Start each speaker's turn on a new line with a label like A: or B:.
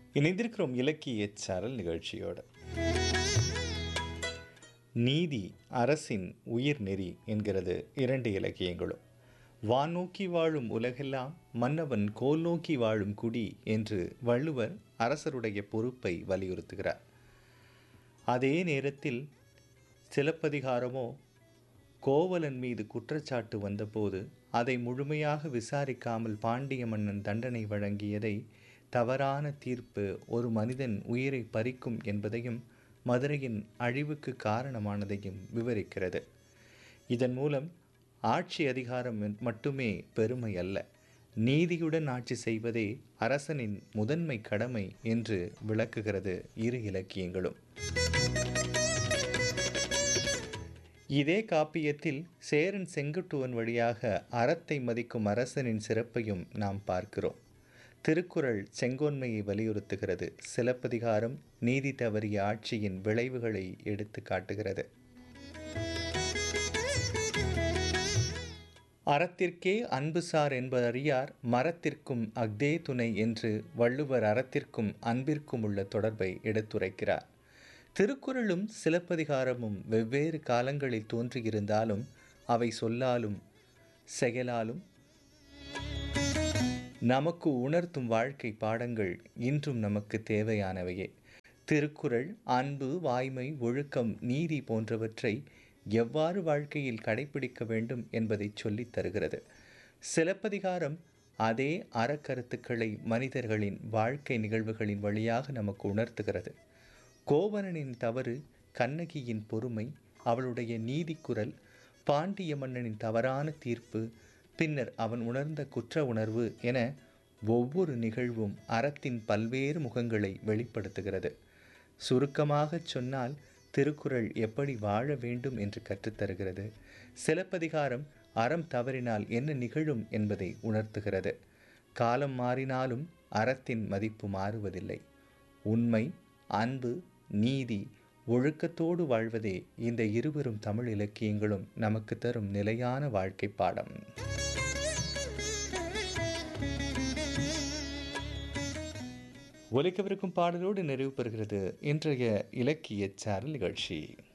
A: இணைந்திருக்கிறோம் இலக்கிய சாரல் நிகழ்ச்சியோடு நீதி அரசின் உயிர் நெறி என்கிறது இரண்டு இலக்கியங்களும் வான் நோக்கி வாழும் உலகெல்லாம் மன்னவன் கோல் நோக்கி வாழும் குடி என்று வள்ளுவர் அரசருடைய பொறுப்பை வலியுறுத்துகிறார் அதே நேரத்தில் சிலப்பதிகாரமோ கோவலன் மீது குற்றச்சாட்டு வந்தபோது அதை முழுமையாக விசாரிக்காமல் பாண்டிய மன்னன் தண்டனை வழங்கியதை தவறான தீர்ப்பு ஒரு மனிதன் உயிரை பறிக்கும் என்பதையும் மதுரையின் அழிவுக்கு காரணமானதையும் விவரிக்கிறது இதன் மூலம் ஆட்சி அதிகாரம் மட்டுமே பெருமை அல்ல நீதியுடன் ஆட்சி செய்வதே அரசனின் முதன்மை கடமை என்று விளக்குகிறது இரு இலக்கியங்களும் இதே காப்பியத்தில் சேரன் செங்குட்டுவன் வழியாக அறத்தை மதிக்கும் அரசனின் சிறப்பையும் நாம் பார்க்கிறோம் திருக்குறள் செங்கோன்மையை வலியுறுத்துகிறது சிலப்பதிகாரம் நீதி தவறிய ஆட்சியின் விளைவுகளை எடுத்து காட்டுகிறது அறத்திற்கே அன்புசார் என்பதறியார் மரத்திற்கும் அக்தே துணை என்று வள்ளுவர் அறத்திற்கும் அன்பிற்கும் உள்ள தொடர்பை எடுத்துரைக்கிறார் திருக்குறளும் சிலப்பதிகாரமும் வெவ்வேறு காலங்களில் தோன்றியிருந்தாலும் அவை சொல்லாலும் செயலாலும் நமக்கு உணர்த்தும் வாழ்க்கை பாடங்கள் இன்றும் நமக்கு தேவையானவையே திருக்குறள் அன்பு வாய்மை ஒழுக்கம் நீதி போன்றவற்றை எவ்வாறு வாழ்க்கையில் கடைபிடிக்க வேண்டும் என்பதை சொல்லித் தருகிறது சிலப்பதிகாரம் அதே அறக்கருத்துக்களை மனிதர்களின் வாழ்க்கை நிகழ்வுகளின் வழியாக நமக்கு உணர்த்துகிறது கோவலனின் தவறு கண்ணகியின் பொறுமை அவளுடைய நீதி குரல் பாண்டிய மன்னனின் தவறான தீர்ப்பு பின்னர் அவன் உணர்ந்த குற்ற உணர்வு என ஒவ்வொரு நிகழ்வும் அறத்தின் பல்வேறு முகங்களை வெளிப்படுத்துகிறது சுருக்கமாகச் சொன்னால் திருக்குறள் எப்படி வாழ வேண்டும் என்று கற்றுத்தருகிறது சிலப்பதிகாரம் அறம் தவறினால் என்ன நிகழும் என்பதை உணர்த்துகிறது காலம் மாறினாலும் அறத்தின் மதிப்பு மாறுவதில்லை உண்மை அன்பு நீதி ஒழுக்கத்தோடு வாழ்வதே இந்த இருவரும் தமிழ் இலக்கியங்களும் நமக்கு தரும் நிலையான வாழ்க்கை பாடம் ஒலிக்கவிருக்கும் பாடலோடு நிறைவு பெறுகிறது இன்றைய இலக்கிய சாரல் நிகழ்ச்சி